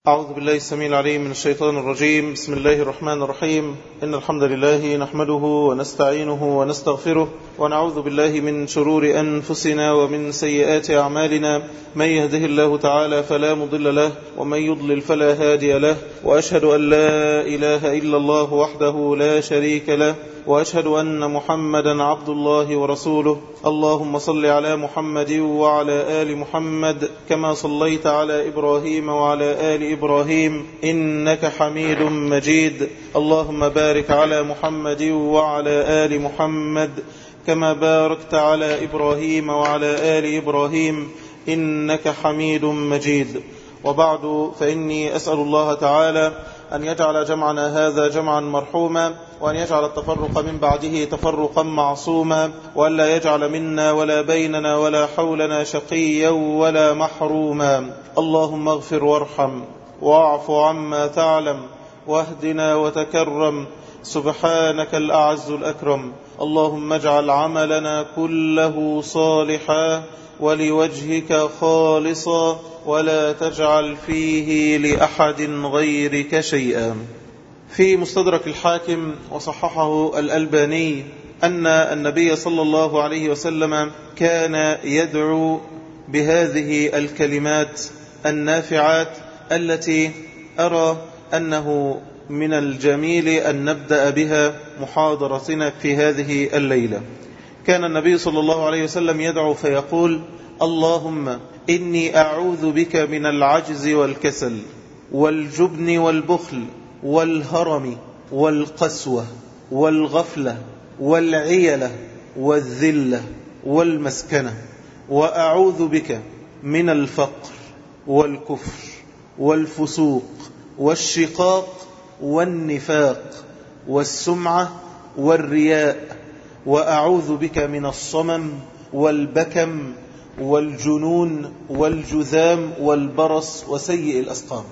أعوذ بالله السميع العليم من الشيطان الرجيم بسم الله الرحمن الرحيم إن الحمد لله نحمده ونستعينه ونستغفره ونعوذ بالله من شرور أنفسنا ومن سيئات أعمالنا من يهده الله تعالى فلا مضل له ومن يضلل فلا هادي له وأشهد أن لا إله إلا الله وحده لا شريك له وأشهد أن محمدا عبد الله ورسوله اللهم صل على محمد وعلى آل محمد كما صليت على إبراهيم وعلى آل إبراهيم إنك حميد مجيد اللهم بارك على محمد وعلى آل محمد كما باركت على إبراهيم وعلى آل إبراهيم إنك حميد مجيد وبعد فإني أسأل الله تعالى أن يجعل جمعنا هذا جمعا مرحوما وأن يجعل التفرق من بعده تفرقا معصوما وأن لا يجعل منا ولا بيننا ولا حولنا شقيا ولا محروما اللهم اغفر وارحم واعف عما تعلم واهدنا وتكرم سبحانك الأعز الأكرم اللهم اجعل عملنا كله صالحا ولوجهك خالصا ولا تجعل فيه لأحد غيرك شيئا في مستدرك الحاكم وصححه الألباني أن النبي صلى الله عليه وسلم كان يدعو بهذه الكلمات النافعات التي أرى أنه من الجميل أن نبدأ بها محاضرتنا في هذه الليلة كان النبي صلى الله عليه وسلم يدعو فيقول اللهم إني أعوذ بك من العجز والكسل والجبن والبخل والهرم والقسوة والغفلة والعيلة والذلة والمسكنة وأعوذ بك من الفقر والكفر والفسوق والشقاق والنفاق والسمعة والرياء وأعوذ بك من الصمم والبكم والجنون والجذام والبرص وسيء الأسقام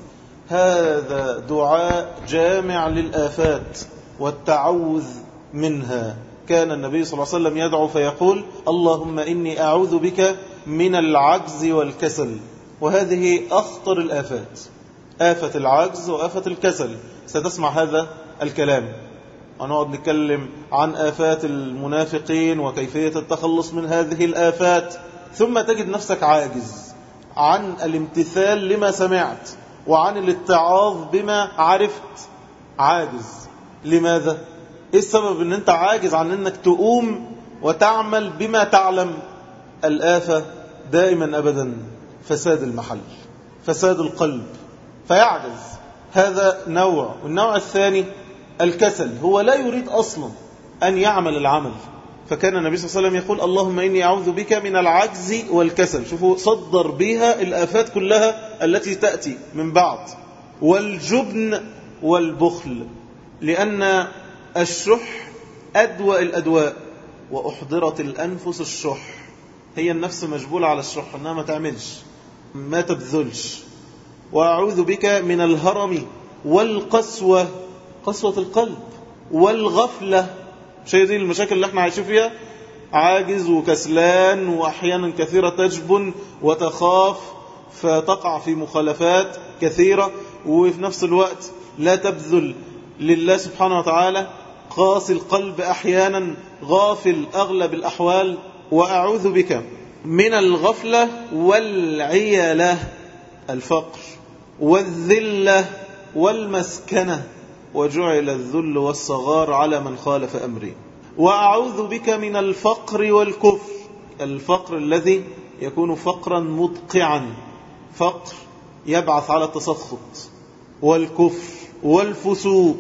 هذا دعاء جامع للآفات والتعوذ منها كان النبي صلى الله عليه وسلم يدعو فيقول اللهم إني أعوذ بك من العجز والكسل وهذه أخطر الآفات آفة العجز وآفة الكسل ستسمع هذا الكلام ونقعد نتكلم عن آفات المنافقين وكيفية التخلص من هذه الآفات ثم تجد نفسك عاجز عن الامتثال لما سمعت وعن الاتعاظ بما عرفت عاجز لماذا؟ ايه السبب ان انت عاجز عن انك تقوم وتعمل بما تعلم الآفة دائما أبدا فساد المحل فساد القلب فيعجز هذا نوع والنوع الثاني الكسل هو لا يريد أصلا أن يعمل العمل فكان النبي صلى الله عليه وسلم يقول اللهم إني أعوذ بك من العجز والكسل شوفوا صدر بها الآفات كلها التي تأتي من بعض والجبن والبخل لأن الشح أدوى الأدواء وأحضرت الأنفس الشح هي النفس مجبولة على الشح أنها ما تعملش ما تبذلش وأعوذ بك من الهرم والقسوة قسوة القلب والغفلة شيء دي المشاكل اللي احنا عايشين فيها عاجز وكسلان وأحيانا كثيرة تجبن وتخاف فتقع في مخالفات كثيرة وفي نفس الوقت لا تبذل لله سبحانه وتعالى قاسي القلب أحيانا غافل أغلب الأحوال وأعوذ بك من الغفلة والعيلة الفقر والذلة والمسكنة وجعل الذل والصغار على من خالف أمري وأعوذ بك من الفقر والكفر الفقر الذي يكون فقرا مدقعا فقر يبعث على التسخط والكفر والفسوق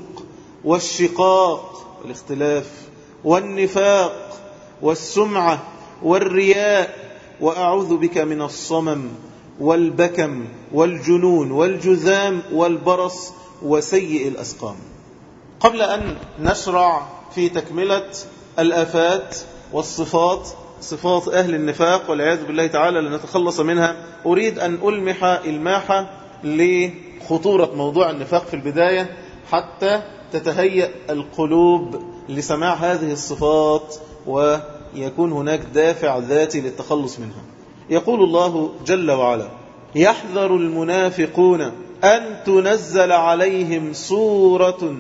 والشقاق الاختلاف والنفاق والسمعة والرياء وأعوذ بك من الصمم والبكم والجنون والجذام والبرص وسيء الأسقام قبل أن نشرع في تكملة الآفات والصفات صفات أهل النفاق والعياذ بالله تعالى لنتخلص منها أريد أن ألمح الماحة لخطورة موضوع النفاق في البداية حتى تتهيأ القلوب لسماع هذه الصفات ويكون هناك دافع ذاتي للتخلص منها يقول الله جل وعلا يحذر المنافقون أن تنزل عليهم سورة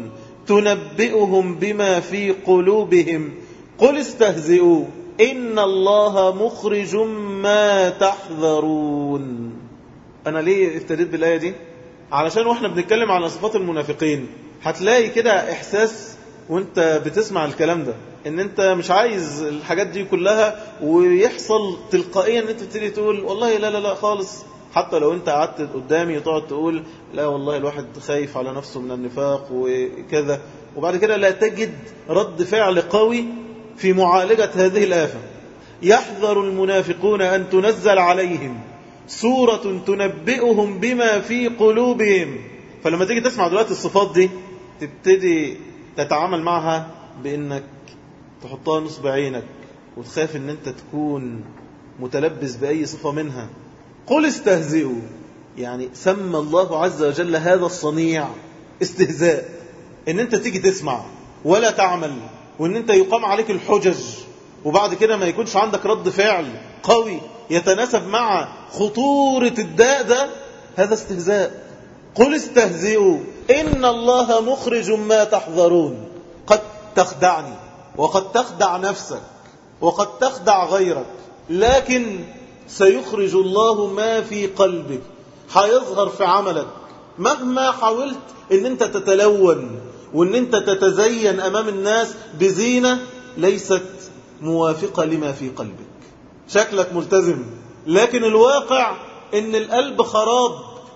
تنبئهم بما في قلوبهم قل استهزئوا إن الله مخرج ما تحذرون أنا ليه ابتديت بالآية دي علشان واحنا بنتكلم على صفات المنافقين هتلاقي كده إحساس وانت بتسمع الكلام ده ان انت مش عايز الحاجات دي كلها ويحصل تلقائيا ان انت تبتدي تقول والله لا لا لا خالص حتى لو انت قعدت قدامي وتقعد تقول لا والله الواحد خايف على نفسه من النفاق وكذا وبعد كده لا تجد رد فعل قوي في معالجة هذه الآفة يحذر المنافقون أن تنزل عليهم سورة تنبئهم بما في قلوبهم فلما تيجي تسمع دلوقتي الصفات دي تبتدي تتعامل معها بأنك تحطها نصب عينك وتخاف ان انت تكون متلبس بأي صفة منها قل استهزئوا يعني سمى الله عز وجل هذا الصنيع استهزاء ان انت تيجي تسمع ولا تعمل وان انت يقام عليك الحجج وبعد كده ما يكونش عندك رد فعل قوي يتناسب مع خطورة الداء ده هذا استهزاء قل استهزئوا إن الله مخرج ما تحذرون قد تخدعني وقد تخدع نفسك وقد تخدع غيرك لكن سيخرج الله ما في قلبك هيظهر في عملك مهما حاولت ان انت تتلون وان انت تتزين امام الناس بزينة ليست موافقة لما في قلبك شكلك ملتزم لكن الواقع ان القلب خراب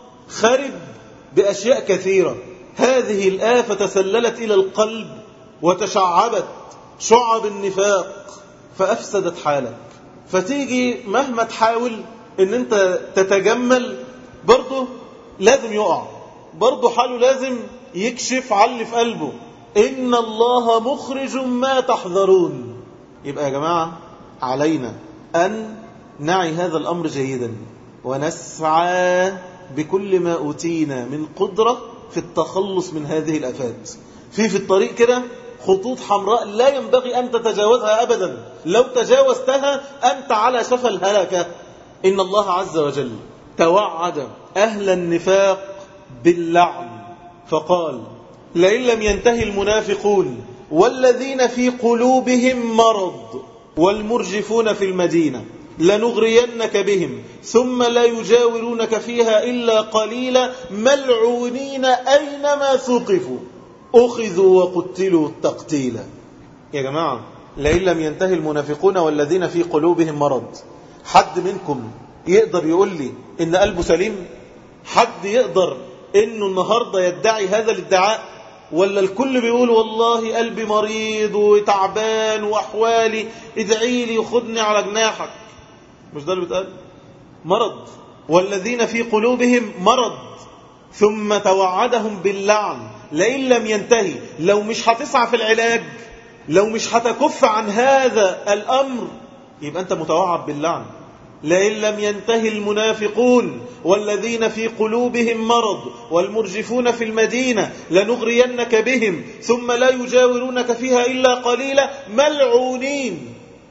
خرب باشياء كثيرة هذه الآفة تسللت الى القلب وتشعبت شعب النفاق فافسدت حالك فتيجي مهما تحاول ان انت تتجمل برضه لازم يقع برضه حاله لازم يكشف على اللي في قلبه إن الله مخرج ما تحذرون يبقى يا جماعة علينا أن نعي هذا الأمر جيدا ونسعى بكل ما أوتينا من قدرة في التخلص من هذه الأفات في في الطريق كده خطوط حمراء لا ينبغي أن تتجاوزها أبدا لو تجاوزتها أنت على شفا الهلكة إن الله عز وجل توعد أهل النفاق باللعن فقال لئن لم ينتهي المنافقون والذين في قلوبهم مرض والمرجفون في المدينة لنغرينك بهم ثم لا يجاورونك فيها إلا قليلا ملعونين أينما ثقفوا أخذوا وقتلوا تقتيلا يا جماعة لئن لم ينتهي المنافقون والذين في قلوبهم مرض حد منكم يقدر يقول لي إن قلبه سليم حد يقدر إنه النهاردة يدعي هذا الادعاء ولا الكل بيقول والله قلبي مريض وتعبان وأحوالي ادعي لي وخدني على جناحك مش ده اللي بيتقال مرض والذين في قلوبهم مرض ثم توعدهم باللعن لئن لم ينتهي لو مش هتسعى في العلاج لو مش هتكف عن هذا الأمر يبقى أنت متوعد باللعن لئن لم ينتهي المنافقون والذين في قلوبهم مرض والمرجفون في المدينة لنغرينك بهم ثم لا يجاورونك فيها إلا قليلا ملعونين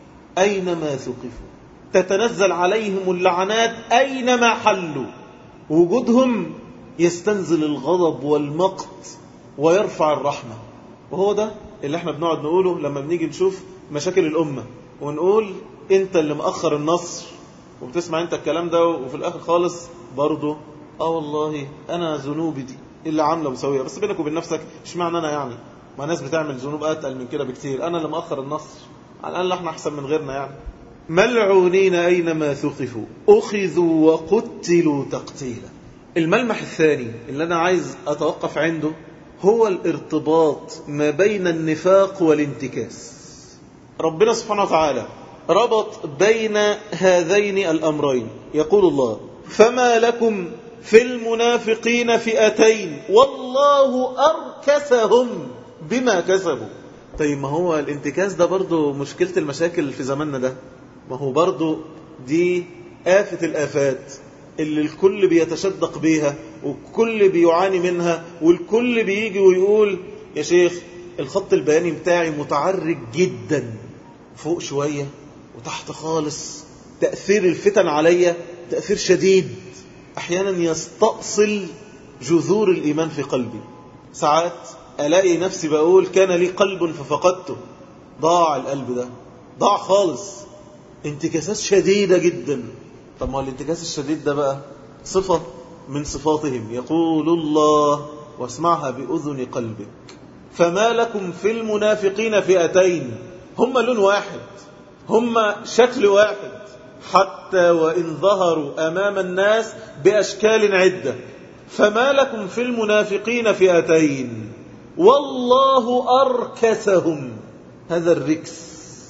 أينما ثقفوا تتنزل عليهم اللعنات أينما حلوا وجودهم يستنزل الغضب والمقت ويرفع الرحمة وهو ده اللي احنا بنقعد نقوله لما بنيجي نشوف مشاكل الأمة ونقول انت اللي مأخر النصر وبتسمع انت الكلام ده وفي الاخر خالص برضه اه والله انا ذنوبي دي اللي عامله مسويه بس بينك وبين نفسك اشمعنى انا يعني ما ناس بتعمل ذنوب اتقل من كده بكتير انا اللي مأخر النصر على الاقل احنا احسن من غيرنا يعني ملعونين اينما ثقفوا اخذوا وقتلوا تقتيلا الملمح الثاني اللي انا عايز اتوقف عنده هو الارتباط ما بين النفاق والانتكاس ربنا سبحانه وتعالى ربط بين هذين الأمرين يقول الله فما لكم في المنافقين فئتين والله أركسهم بما كسبوا طيب ما هو الانتكاس ده برضو مشكلة المشاكل في زماننا ده ما هو برضو دي آفة الآفات اللي الكل بيتشدق بيها والكل بيعاني منها والكل بيجي ويقول يا شيخ الخط البياني بتاعي متعرج جدا فوق شوية وتحت خالص تأثير الفتن عليا تأثير شديد أحيانا يستأصل جذور الإيمان في قلبي ساعات ألاقي نفسي بقول كان لي قلب ففقدته ضاع القلب ده ضاع خالص انتكاسات شديدة جدا طب ما الانتكاس الشديد ده بقى صفة من صفاتهم يقول الله واسمعها بأذن قلبك فما لكم في المنافقين فئتين هم لون واحد هم شكل واحد حتى وإن ظهروا أمام الناس بأشكال عدة فما لكم في المنافقين فئتين والله أركسهم هذا الركس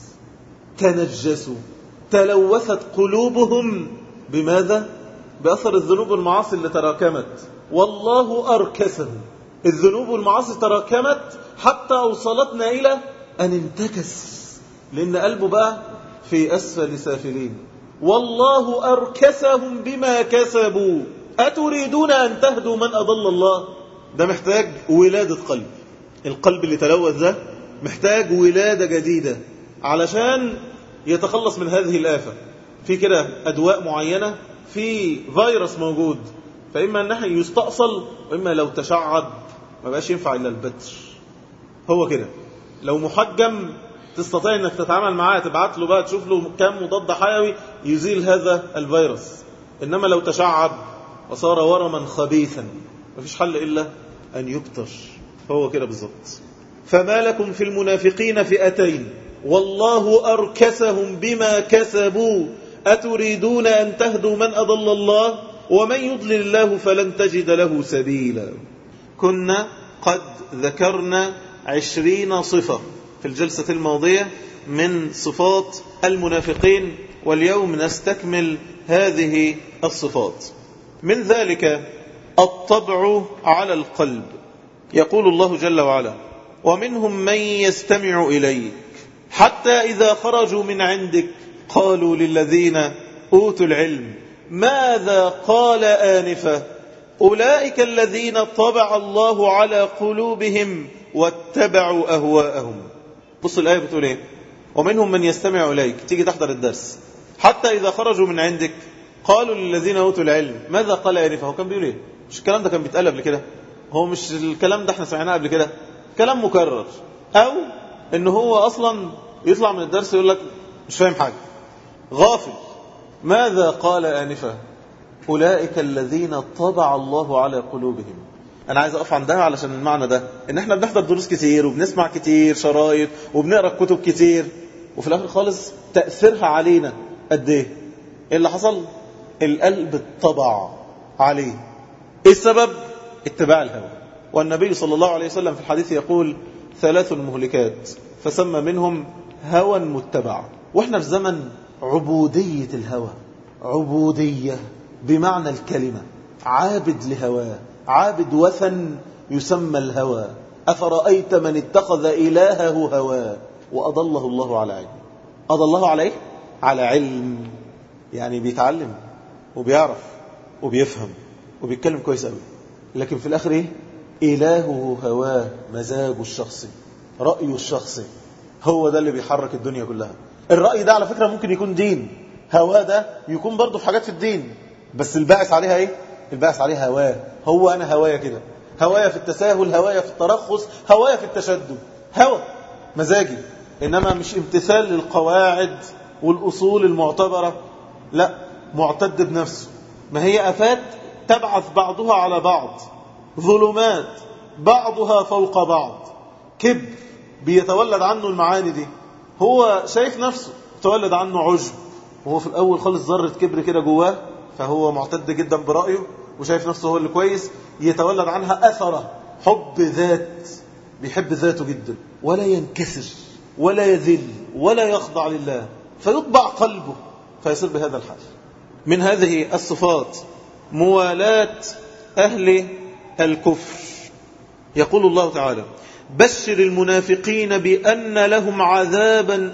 تنجسوا تلوثت قلوبهم بماذا؟ بأثر الذنوب والمعاصي اللي تراكمت والله أركسهم الذنوب والمعاصي تراكمت حتى أوصلتنا إلى أن انتكس لأن قلبه بقى في أسفل سافلين والله أركسهم بما كسبوا أتريدون أن تهدوا من أضل الله ده محتاج ولادة قلب القلب اللي تلوث ده محتاج ولادة جديدة علشان يتخلص من هذه الآفة في كده أدواء معينة في فيروس موجود فإما أنه يستأصل وإما لو تشعب ما بقاش ينفع إلا البتر هو كده لو محجم تستطيع أنك تتعامل معاه تبعت له بقى تشوف له كم مضاد حيوي يزيل هذا الفيروس إنما لو تشعب وصار ورما خبيثا مفيش حل إلا أن يبتر هو كده بالظبط فما لكم في المنافقين فئتين والله أركسهم بما كسبوا أتريدون أن تهدوا من أضل الله ومن يضلل الله فلن تجد له سبيلا كنا قد ذكرنا عشرين صفة في الجلسة الماضية من صفات المنافقين واليوم نستكمل هذه الصفات من ذلك الطبع على القلب يقول الله جل وعلا ومنهم من يستمع إليك حتى إذا خرجوا من عندك قالوا للذين أوتوا العلم ماذا قال آنفا أولئك الذين طبع الله على قلوبهم واتبعوا أهواءهم بص الآية بتقول إيه ومنهم من يستمع إليك تيجي تحضر الدرس حتى إذا خرجوا من عندك قالوا للذين أوتوا العلم ماذا قال آنفا هو كان بيقول إيه مش الكلام ده كان بيتقال قبل كده هو مش الكلام ده احنا سمعناه قبل كده كلام مكرر أو إن هو أصلا يطلع من الدرس يقول لك مش فاهم حاجة غافل ماذا قال آنفا أولئك الذين طبع الله على قلوبهم أنا عايز أقف عندها علشان المعنى ده إن إحنا بنحضر دروس كتير وبنسمع كتير شرايط وبنقرأ كتب كتير وفي الآخر خالص تأثيرها علينا قد إيه إيه اللي حصل القلب اتطبع عليه إيه السبب اتباع الهوى والنبي صلى الله عليه وسلم في الحديث يقول ثلاث مهلكات فسمى منهم هوى متبع واحنا في زمن عبودية الهوى عبودية بمعنى الكلمة عابد لهواه عابد وثن يسمى الهوى أفرأيت من اتخذ إلهه هواه وأضله الله على علم أضله عليه على علم يعني بيتعلم وبيعرف وبيفهم وبيتكلم كويس قوي لكن في الآخر إيه إلهه هواه مزاجه الشخصي رأيه الشخصي هو ده اللي بيحرك الدنيا كلها الرأي ده على فكرة ممكن يكون دين هواه ده يكون برضه في حاجات في الدين بس الباعث عليها ايه الباعث عليها هواه هو انا هوايا كده هوايا في التساهل هوايا في الترخص هوايا في التشدد هوى مزاجي انما مش امتثال للقواعد والاصول المعتبرة لا معتد بنفسه ما هي افات تبعث بعضها على بعض ظلمات بعضها فوق بعض كبر بيتولد عنه المعاني دي هو شايف نفسه تولد عنه عجب وهو في الأول خالص ذرة كبر كده جواه فهو معتد جدا برأيه وشايف نفسه هو اللي كويس يتولد عنها أثرة حب ذات بيحب ذاته جدا ولا ينكسر ولا يذل ولا يخضع لله فيطبع قلبه فيصير بهذا الحال من هذه الصفات موالاة أهل الكفر يقول الله تعالى بشر المنافقين بأن لهم عذابا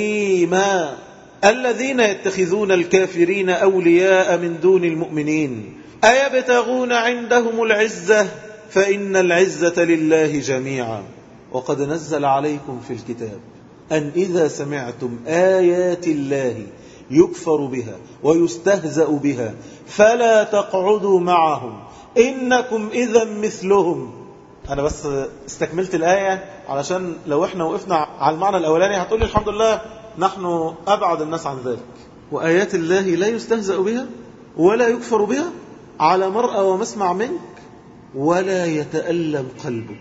أليما الذين يتخذون الكافرين أولياء من دون المؤمنين أيبتغون عندهم العزة فإن العزة لله جميعا وقد نزل عليكم في الكتاب أن إذا سمعتم آيات الله يكفر بها ويستهزأ بها فلا تقعدوا معهم إنكم إذا مثلهم أنا بس استكملت الآية علشان لو إحنا وقفنا على المعنى الأولاني هتقول لي الحمد لله نحن أبعد الناس عن ذلك وآيات الله لا يستهزأ بها ولا يكفر بها على مرأى ومسمع منك ولا يتألم قلبك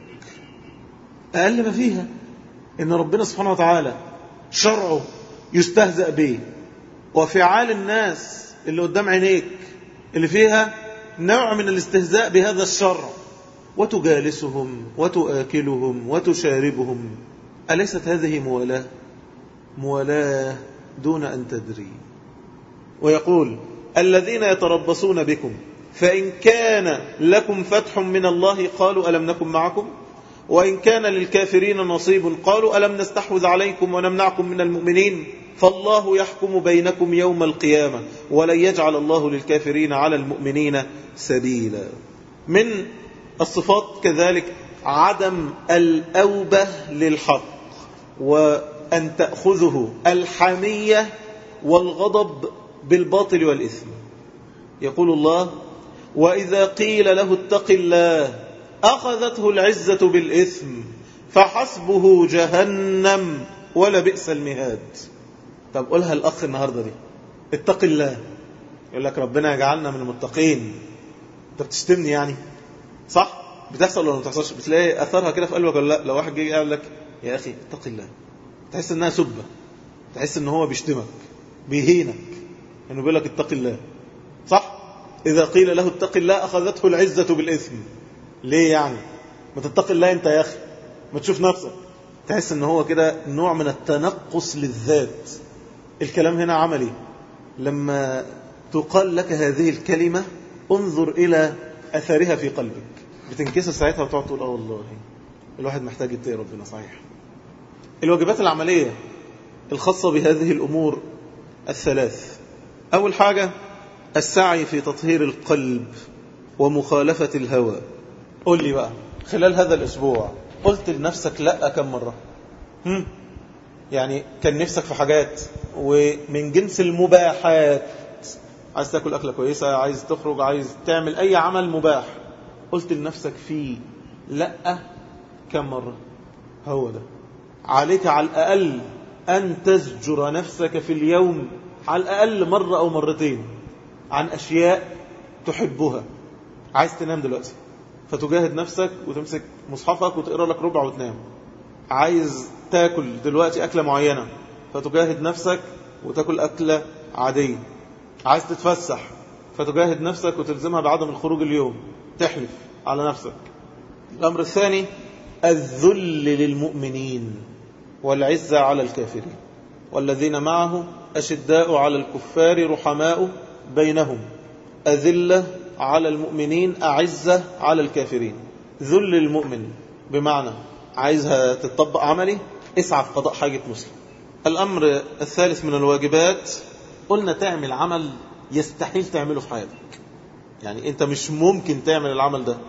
أقل ما فيها إن ربنا سبحانه وتعالى شرعه يستهزأ به وفعال الناس اللي قدام عينيك اللي فيها نوع من الاستهزاء بهذا الشرع وتجالسهم وتآكلهم وتشاربهم أليست هذه موالاة موالاة دون أن تدري ويقول الذين يتربصون بكم فإن كان لكم فتح من الله قالوا ألم نكن معكم وإن كان للكافرين نصيب قالوا ألم نستحوذ عليكم ونمنعكم من المؤمنين فالله يحكم بينكم يوم القيامة ولن يجعل الله للكافرين على المؤمنين سبيلا من الصفات كذلك عدم الأوبة للحق وأن تأخذه الحمية والغضب بالباطل والإثم يقول الله وإذا قيل له اتق الله أخذته العزة بالإثم فحسبه جهنم ولا بئس المهاد طب قولها الأخ النهاردة دي اتق الله يقول لك ربنا يجعلنا من المتقين انت بتشتمني يعني صح بتحصل ولا ما بتحصلش بتلاقي اثرها كده في قلبك ولا لا لو واحد جه قال لك يا اخي اتق الله تحس انها سبه تحس ان هو بيشتمك بيهينك انه بيقول لك اتق الله صح اذا قيل له اتق الله اخذته العزه بالاثم ليه يعني ما تتق الله انت يا اخي ما تشوف نفسك تحس ان هو كده نوع من التنقص للذات الكلام هنا عملي لما تقال لك هذه الكلمة انظر إلى أثرها في قلبك بتنكسر ساعتها وتقعد تقول اه والله الواحد محتاج يتقي ربنا صحيح الواجبات العملية الخاصة بهذه الأمور الثلاث أول حاجة السعي في تطهير القلب ومخالفة الهوى قل لي بقى خلال هذا الأسبوع قلت لنفسك لا كم مرة هم؟ يعني كان نفسك في حاجات ومن جنس المباحات عايز تاكل أكلة كويسة عايز تخرج عايز تعمل أي عمل مباح قلت لنفسك فيه لا كم مرة هو ده عليك على الأقل أن تزجر نفسك في اليوم على الأقل مرة أو مرتين عن أشياء تحبها عايز تنام دلوقتي فتجاهد نفسك وتمسك مصحفك وتقرأ لك ربع وتنام عايز تاكل دلوقتي أكلة معينة فتجاهد نفسك وتاكل أكلة عادية عايز تتفسح فتجاهد نفسك وتلزمها بعدم الخروج اليوم تحلف على نفسك الأمر الثاني الذل للمؤمنين والعزة على الكافرين والذين معه أشداء على الكفار رحماء بينهم أذلة على المؤمنين أعزة على الكافرين ذل المؤمن بمعنى عايزها تطبق عملي اسعى في قضاء حاجة مسلم الأمر الثالث من الواجبات قلنا تعمل عمل يستحيل تعمله في حياتك يعني أنت مش ممكن تعمل العمل ده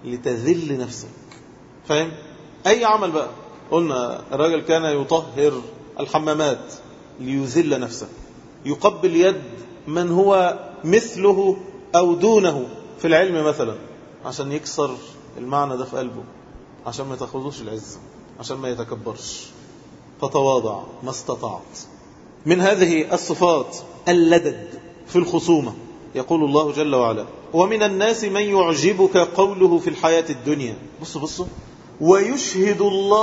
لتذل نفسك فاهم؟ أي عمل بقى قلنا الراجل كان يطهر الحمامات ليذل نفسه يقبل يد من هو مثله أو دونه في العلم مثلا عشان يكسر المعنى ده في قلبه عشان ما تاخذوش العزة عشان ما يتكبرش فتواضع ما استطعت من هذه الصفات اللدد في الخصومة يقول الله جل وعلا ومن الناس من يعجبك قوله في الحياة الدنيا بصوا بصوا ويشهد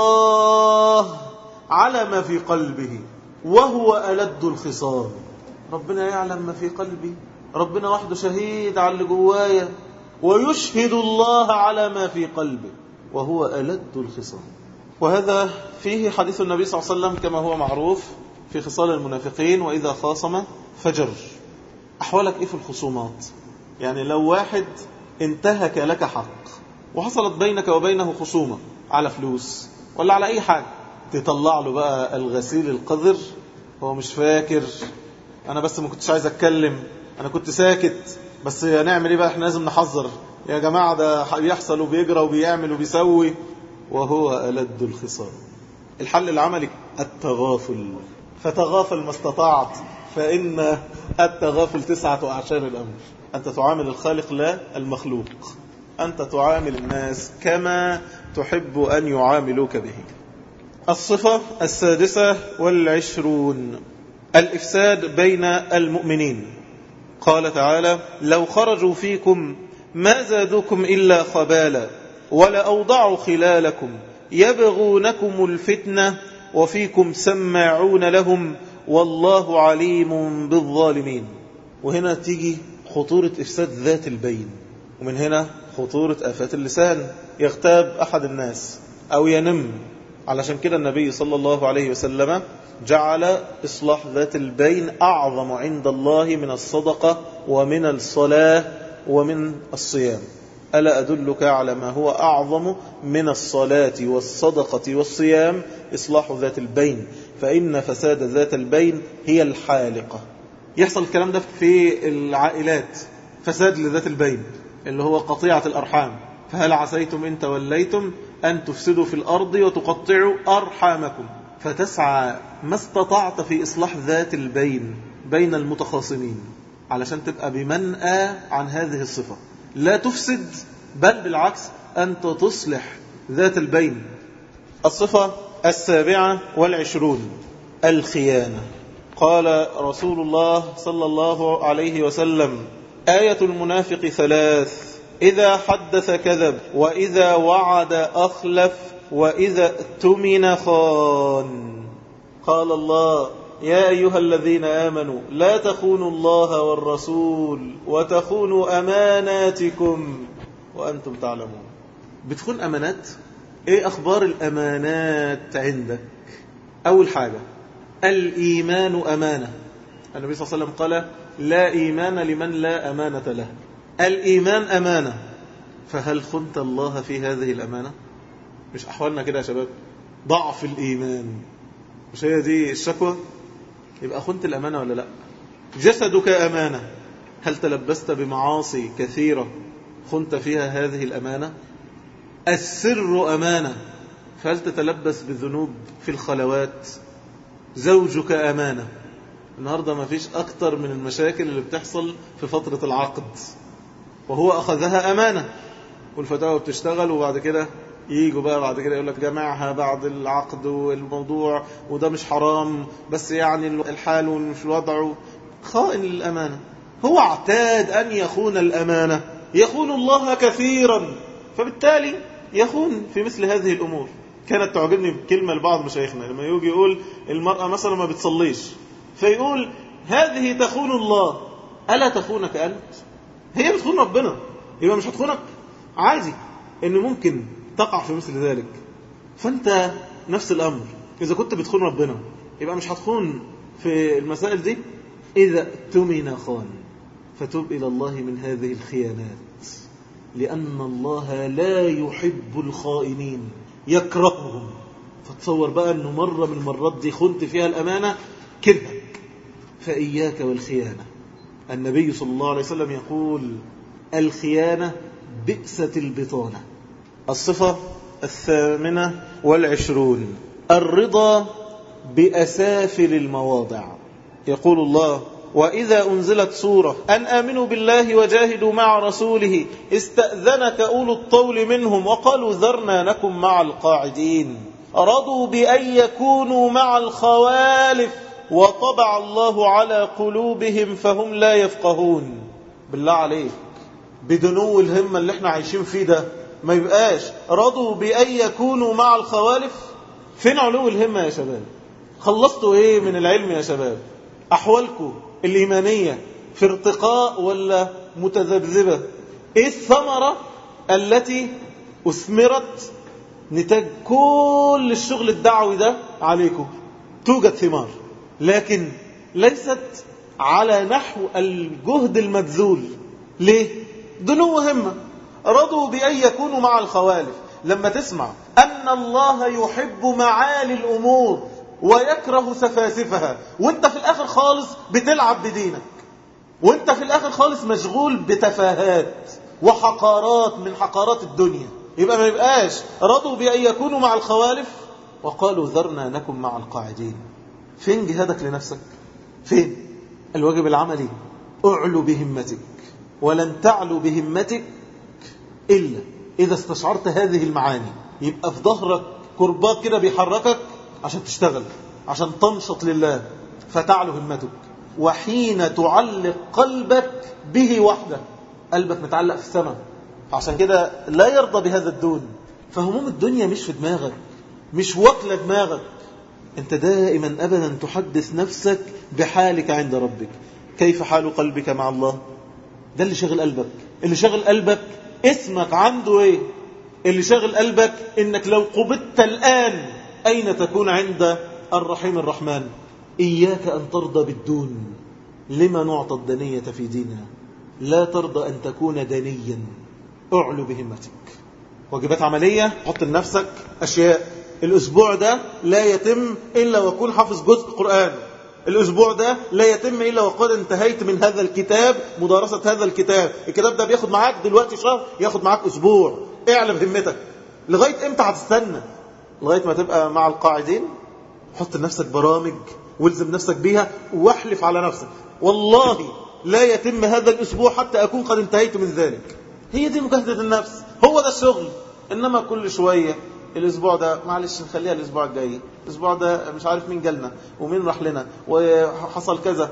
الله على ما في قلبه وهو ألد الخصام ربنا يعلم ما في قلبي ربنا وحده شهيد على اللي جوايا ويشهد الله على ما في قلبه وهو ألد الخصام وهذا فيه حديث النبي صلى الله عليه وسلم كما هو معروف في خصال المنافقين وإذا خاصم فجر أحوالك إيه في الخصومات يعني لو واحد انتهك لك حق وحصلت بينك وبينه خصومة على فلوس ولا على أي حاجة تطلع له بقى الغسيل القذر هو مش فاكر أنا بس ما كنتش عايز أتكلم أنا كنت ساكت بس نعمل إيه بقى إحنا لازم نحذر يا جماعة ده بيحصل وبيجرى وبيعمل وبيسوي وهو ألد الخصام الحل العملي التغافل فتغافل ما استطعت فإن التغافل تسعة أعشار الأمر أنت تعامل الخالق لا المخلوق أنت تعامل الناس كما تحب أن يعاملوك به الصفة السادسة والعشرون الإفساد بين المؤمنين قال تعالى لو خرجوا فيكم ما زادوكم إلا خبالا ولأوضعوا خلالكم يبغونكم الفتنة وفيكم سماعون لهم والله عليم بالظالمين وهنا تيجي خطورة إفساد ذات البين ومن هنا خطورة آفات اللسان يغتاب أحد الناس أو ينم علشان كده النبي صلى الله عليه وسلم جعل إصلاح ذات البين أعظم عند الله من الصدقة ومن الصلاة ومن الصيام ألا أدلك على ما هو أعظم من الصلاة والصدقة والصيام إصلاح ذات البين فإن فساد ذات البين هي الحالقة يحصل الكلام ده في العائلات فساد لذات البين اللي هو قطيعة الأرحام فهل عسيتم إن توليتم أن تفسدوا في الأرض وتقطعوا أرحامكم فتسعى ما استطعت في إصلاح ذات البين بين المتخاصمين علشان تبقى بمنأى عن هذه الصفة لا تفسد بل بالعكس أنت تصلح ذات البين الصفة السابعة والعشرون الخيانة قال رسول الله صلى الله عليه وسلم آية المنافق ثلاث إذا حدث كذب وإذا وعد أخلف وإذا اؤتمن خان قال الله يا أيها الذين آمنوا لا تخونوا الله والرسول وتخونوا أماناتكم وأنتم تعلمون بتخون أمانات إيه أخبار الأمانات عندك أول حاجة الإيمان أمانة النبي صلى الله عليه وسلم قال لا إيمان لمن لا أمانة له الإيمان أمانة فهل خنت الله في هذه الأمانة مش أحوالنا كده يا شباب ضعف الإيمان مش هي دي الشكوى يبقى خنت الأمانة ولا لا جسدك أمانة هل تلبست بمعاصي كثيرة خنت فيها هذه الأمانة السر أمانة فهل تتلبس بالذنوب في الخلوات زوجك أمانة النهاردة ما فيش أكتر من المشاكل اللي بتحصل في فترة العقد وهو أخذها أمانة والفتاوى بتشتغل وبعد كده ييجوا بقى بعد كده يقول لك جمعها بعد العقد والموضوع وده مش حرام بس يعني الحال ومش الوضع خائن للأمانة هو اعتاد أن يخون الأمانة يخون الله كثيرا فبالتالي يخون في مثل هذه الأمور كانت تعجبني كلمة لبعض مشايخنا لما يجي يقول المرأة مثلا ما بتصليش فيقول هذه تخون الله ألا تخونك أنت هي بتخون ربنا يبقى مش هتخونك عادي ان ممكن تقع في مثل ذلك فانت نفس الامر اذا كنت بتخون ربنا يبقى مش هتخون في المسائل دي اذا تمن خان فتوب الى الله من هذه الخيانات لان الله لا يحب الخائنين يكرههم فتصور بقى انه مره من المرات دي خنت فيها الامانه كرهك فاياك والخيانه النبي صلى الله عليه وسلم يقول الخيانة بئسة البطانة الصفة الثامنة والعشرون الرضا بأسافل المواضع يقول الله وإذا أنزلت سورة أن آمنوا بالله وجاهدوا مع رسوله استأذنك أولو الطول منهم وقالوا ذرنا نكن مع القاعدين رضوا بأن يكونوا مع الخوالف وطبع الله على قلوبهم فهم لا يفقهون بالله عليك بدنو الهمة اللي احنا عايشين فيه ده ما يبقاش رضوا بأن يكونوا مع الخوالف فين علو الهمة يا شباب خلصتوا ايه من العلم يا شباب أحوالكم الإيمانية في ارتقاء ولا متذبذبة ايه الثمرة التي أثمرت نتاج كل الشغل الدعوي ده عليكم توجد ثمار لكن ليست على نحو الجهد المبذول ليه؟ دنو همة رضوا بأن يكونوا مع الخوالف لما تسمع أن الله يحب معالي الأمور ويكره سفاسفها وانت في الآخر خالص بتلعب بدينك وانت في الآخر خالص مشغول بتفاهات وحقارات من حقارات الدنيا يبقى ما يبقاش رضوا بأن يكونوا مع الخوالف وقالوا ذرنا نكن مع القاعدين فين جهادك لنفسك فين الواجب العملي اعلو بهمتك ولن تعلو بهمتك إلا إذا استشعرت هذه المعاني يبقى في ظهرك كرباج كده بيحركك عشان تشتغل عشان تنشط لله فتعلو همتك وحين تعلق قلبك به وحده قلبك متعلق في السماء عشان كده لا يرضى بهذا الدون فهموم الدنيا مش في دماغك مش واكله دماغك انت دائما ابدا تحدث نفسك بحالك عند ربك كيف حال قلبك مع الله ده اللي شغل قلبك اللي شغل قلبك اسمك عنده ايه اللي شغل قلبك انك لو قبضت الان اين تكون عند الرحيم الرحمن اياك ان ترضى بالدون لما نعطى الدنية في ديننا لا ترضى ان تكون دنيا اعلو بهمتك واجبات عملية حط لنفسك اشياء الاسبوع ده لا يتم الا وكون حافظ جزء قرآن الأسبوع ده لا يتم إلا وقد انتهيت من هذا الكتاب مدارسة هذا الكتاب الكتاب ده بياخد معاك دلوقتي شهر ياخد معاك أسبوع اعلم همتك لغاية امتى هتستنى لغاية ما تبقى مع القاعدين حط لنفسك برامج والزم نفسك بيها واحلف على نفسك والله لا يتم هذا الأسبوع حتى أكون قد انتهيت من ذلك هي دي مجاهدة النفس هو ده الشغل إنما كل شوية الاسبوع ده معلش نخليها الاسبوع الجاي الاسبوع ده مش عارف مين جالنا ومين راح لنا وحصل كذا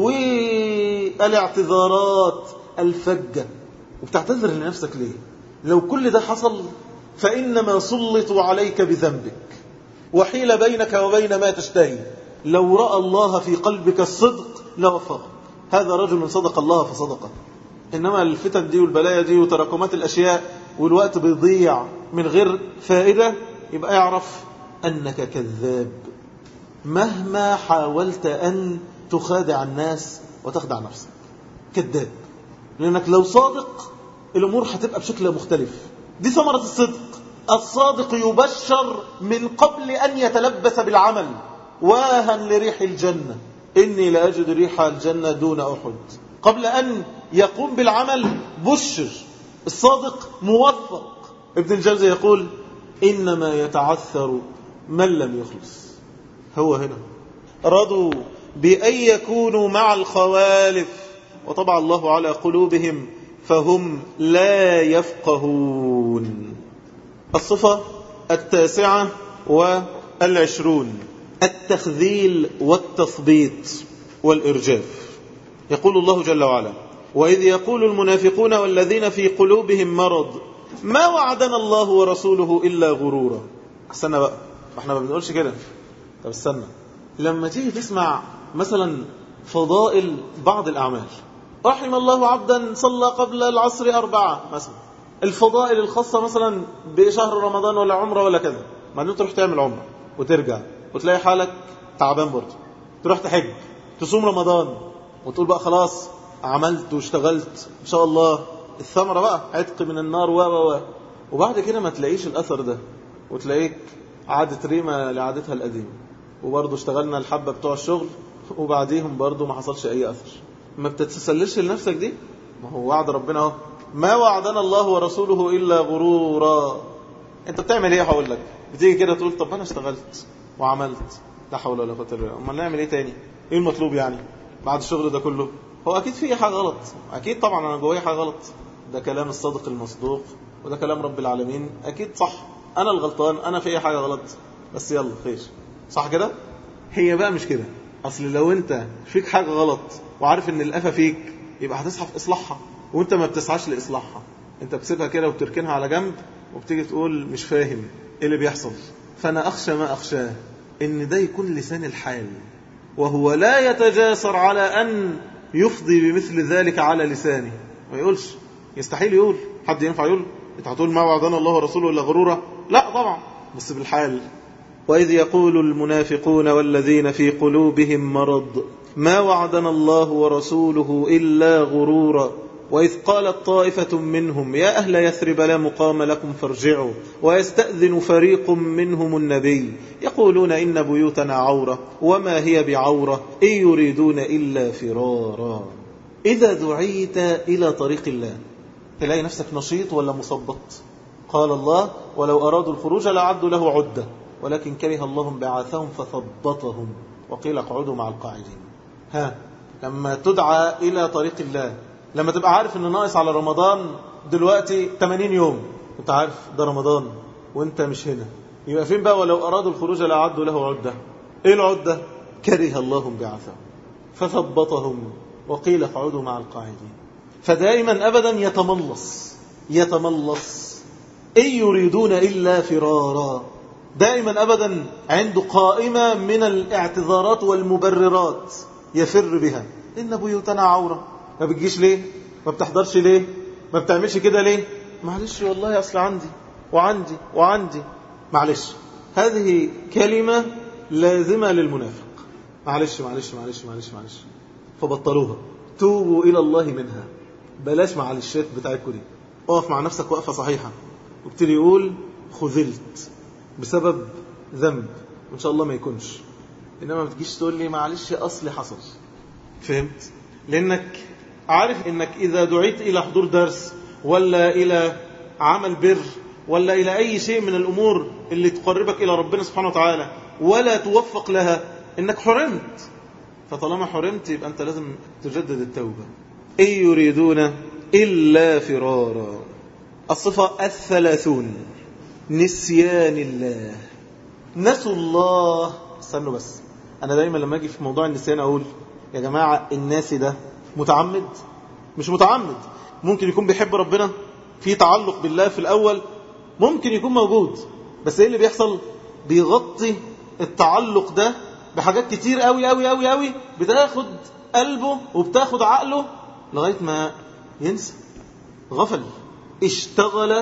والاعتذارات الفجة وبتعتذر لنفسك ليه لو كل ده حصل فإنما سلطوا عليك بذنبك وحيل بينك وبين ما تشتهي لو رأى الله في قلبك الصدق لوفقك هذا رجل صدق الله فصدقه إنما الفتن دي والبلايا دي وتراكمات الأشياء والوقت بيضيع من غير فائدة يبقى يعرف أنك كذاب مهما حاولت أن تخادع الناس وتخدع نفسك كذاب لأنك لو صادق الأمور هتبقى بشكل مختلف دي ثمرة الصدق الصادق يبشر من قبل أن يتلبس بالعمل واها لريح الجنة إني لأجد ريح الجنة دون أحد قبل أن يقوم بالعمل بشر الصادق موفق ابن الجوزي يقول إنما يتعثر من لم يخلص هو هنا رضوا بأن يكونوا مع الخوالف وطبع الله على قلوبهم فهم لا يفقهون الصفة التاسعة والعشرون التخذيل والتثبيط والإرجاف يقول الله جل وعلا وإذ يقول المنافقون والذين في قلوبهم مرض ما وعدنا الله ورسوله إلا غرورا استنى بقى احنا ما بنقولش كده طب استنى لما تيجي تسمع مثلا فضائل بعض الأعمال رحم الله عبدا صلى قبل العصر أربعة مثلا الفضائل الخاصة مثلا بشهر رمضان ولا عمرة ولا كذا بعدين تروح تعمل عمرة وترجع وتلاقي حالك تعبان برضه تروح تحج تصوم رمضان وتقول بقى خلاص عملت واشتغلت ان شاء الله الثمرة بقى عتق من النار و و وبعد كده ما تلاقيش الأثر ده وتلاقيك عادت ريمة لعادتها القديمة وبرضه اشتغلنا الحبة بتوع الشغل وبعديهم برضه ما حصلش أي أثر ما بتتسللش لنفسك دي ما هو وعد ربنا اهو ما وعدنا الله ورسوله إلا غرورا انت بتعمل ايه هقول لك بتيجي كده تقول طب انا اشتغلت وعملت لا حول ولا قوه الا بالله امال نعمل ايه تاني ايه المطلوب يعني بعد الشغل ده كله هو اكيد في حاجه غلط اكيد طبعا انا جوايا حاجه غلط ده كلام الصادق المصدوق وده كلام رب العالمين أكيد صح أنا الغلطان أنا في أي حاجة غلط بس يلا خير صح كده هي بقى مش كده أصل لو أنت فيك حاجة غلط وعارف أن الأفة فيك يبقى هتسعى في إصلاحها وأنت ما بتسعاش لإصلاحها أنت بتسيبها كده وبتركنها على جنب وبتيجي تقول مش فاهم إيه اللي بيحصل فأنا أخشى ما أخشاه إن ده يكون لسان الحال وهو لا يتجاسر على أن يفضي بمثل ذلك على لسانه ما يقولش يستحيل يقول حد ينفع يقول انت هتقول ما وعدنا الله ورسوله الا غرورا لا طبعا بس بالحال وإذ يقول المنافقون والذين في قلوبهم مرض ما وعدنا الله ورسوله إلا غرورا وإذ قالت طائفة منهم يا أهل يثرب لا مقام لكم فارجعوا ويستأذن فريق منهم النبي يقولون إن بيوتنا عورة وما هي بعورة إن يريدون إلا فرارا إذا دعيت إلى طريق الله تلاقي نفسك نشيط ولا مثبط قال الله ولو أرادوا الخروج لعدوا له عدة ولكن كره الله بعاثهم فثبطهم وقيل اقعدوا مع القاعدين ها لما تدعى إلى طريق الله لما تبقى عارف أنه ناقص على رمضان دلوقتي 80 يوم انت عارف ده رمضان وانت مش هنا يبقى فين بقى ولو أرادوا الخروج لأعدوا له عدة ايه العدة كره الله بعثهم فثبطهم وقيل اقعدوا مع القاعدين فدائما أبدا يتملص يتملص إن يريدون إلا فرارا دائما أبدا عنده قائمة من الاعتذارات والمبررات يفر بها إن بيوتنا عورة ما بتجيش ليه ما بتحضرش ليه ما بتعملش كده ليه معلش والله أصل عندي وعندي وعندي معلش هذه كلمة لازمة للمنافق معلش معلش معلش معلش معلش فبطلوها توبوا إلى الله منها بلاش معلشات بتاعتكم دي اقف مع نفسك وقفة صحيحة وابتدي يقول خذلت بسبب ذنب وإن شاء الله ما يكونش إنما ما تجيش تقول لي معلش أصلي حصل فهمت لأنك عارف إنك إذا دعيت إلى حضور درس ولا إلى عمل بر ولا إلى أي شيء من الأمور اللي تقربك إلى ربنا سبحانه وتعالى ولا توفق لها إنك حرمت فطالما حرمت يبقى أنت لازم تجدد التوبة إن يريدون إلا فرارا الصفة الثلاثون نسيان الله نسوا الله استنوا بس أنا دايما لما أجي في موضوع النسيان أقول يا جماعة الناس ده متعمد مش متعمد ممكن يكون بيحب ربنا في تعلق بالله في الأول ممكن يكون موجود بس ايه اللي بيحصل بيغطي التعلق ده بحاجات كتير قوي قوي قوي قوي بتاخد قلبه وبتاخد عقله لغاية ما ينسى غفل اشتغل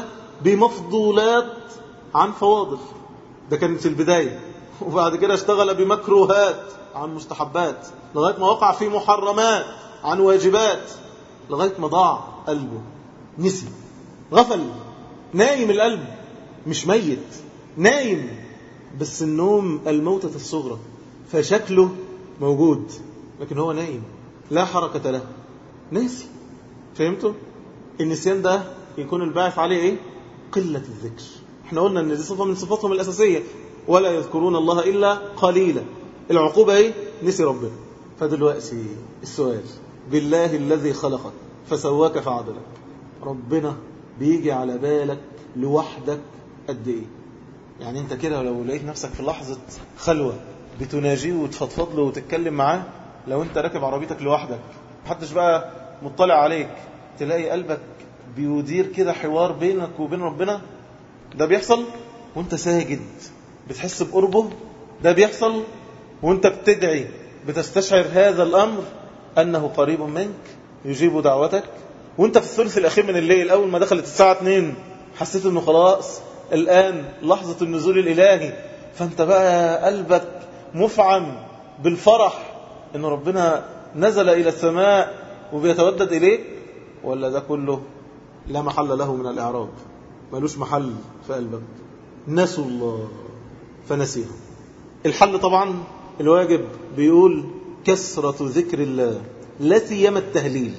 بمفضولات عن فواضل ده كانت البداية وبعد كده اشتغل بمكروهات عن مستحبات لغاية ما وقع في محرمات عن واجبات لغاية ما ضاع قلبه نسي غفل نايم القلب مش ميت نايم بس النوم الموتة الصغرى فشكله موجود لكن هو نايم لا حركة له ناسي فهمتوا النسيان ده يكون الباعث عليه ايه قلة الذكر احنا قلنا ان دي صفة من صفاتهم الأساسية ولا يذكرون الله إلا قليلا العقوبة ايه نسي ربنا فدلوقتي السؤال بالله الذي خلقك فسواك فعدلك ربنا بيجي على بالك لوحدك قد ايه يعني انت كده لو لقيت نفسك في لحظة خلوة بتناجيه وتفضفض له وتتكلم معاه لو انت راكب عربيتك لوحدك محدش بقى مطلع عليك تلاقي قلبك بيدير كده حوار بينك وبين ربنا ده بيحصل وانت ساجد بتحس بقربه ده بيحصل وانت بتدعي بتستشعر هذا الأمر أنه قريب منك يجيب دعوتك وانت في الثلث الأخير من الليل أول ما دخلت الساعة 2 حسيت أنه خلاص الآن لحظة النزول الإلهي فانت بقى قلبك مفعم بالفرح أن ربنا نزل إلى السماء وبيتودد إليك ولا ده كله لا محل له من الإعراب ملوش محل في قلبك نسوا الله فنسيهم الحل طبعا الواجب بيقول كسرة ذكر الله لا سيما التهليل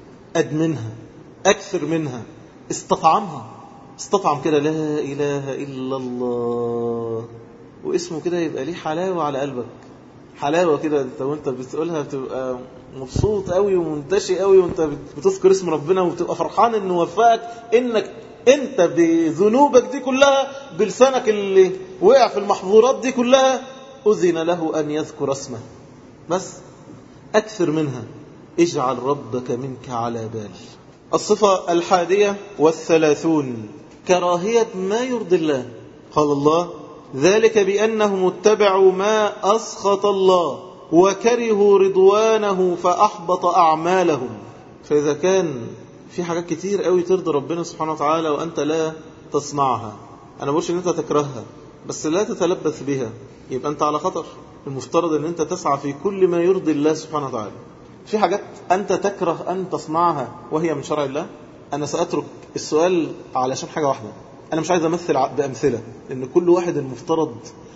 أدمنها أكثر منها استطعمها استطعم كده لا إله إلا الله واسمه كده يبقى ليه حلاوة على قلبك حلاوة كده انت وانت بتقولها بتبقى مبسوط قوي ومنتشي قوي وانت بتذكر اسم ربنا وبتبقى فرحان انه وفقك انك انت بذنوبك دي كلها بلسانك اللي وقع في المحظورات دي كلها أذن له أن يذكر اسمه بس أكثر منها اجعل ربك منك على بال الصفة الحادية والثلاثون كراهية ما يرضي الله قال الله ذلك بأنهم اتبعوا ما أسخط الله وكرهوا رضوانه فأحبط أعمالهم فإذا كان في حاجات كتير قوي ترضي ربنا سبحانه وتعالى وأنت لا تصنعها أنا بقولش أن أنت تكرهها بس لا تتلبث بها يبقى أنت على خطر المفترض أن أنت تسعى في كل ما يرضي الله سبحانه وتعالى في حاجات أنت تكره أن تصنعها وهي من شرع الله أنا سأترك السؤال علشان حاجة واحدة أنا مش عايز أمثل بأمثلة لأن كل واحد المفترض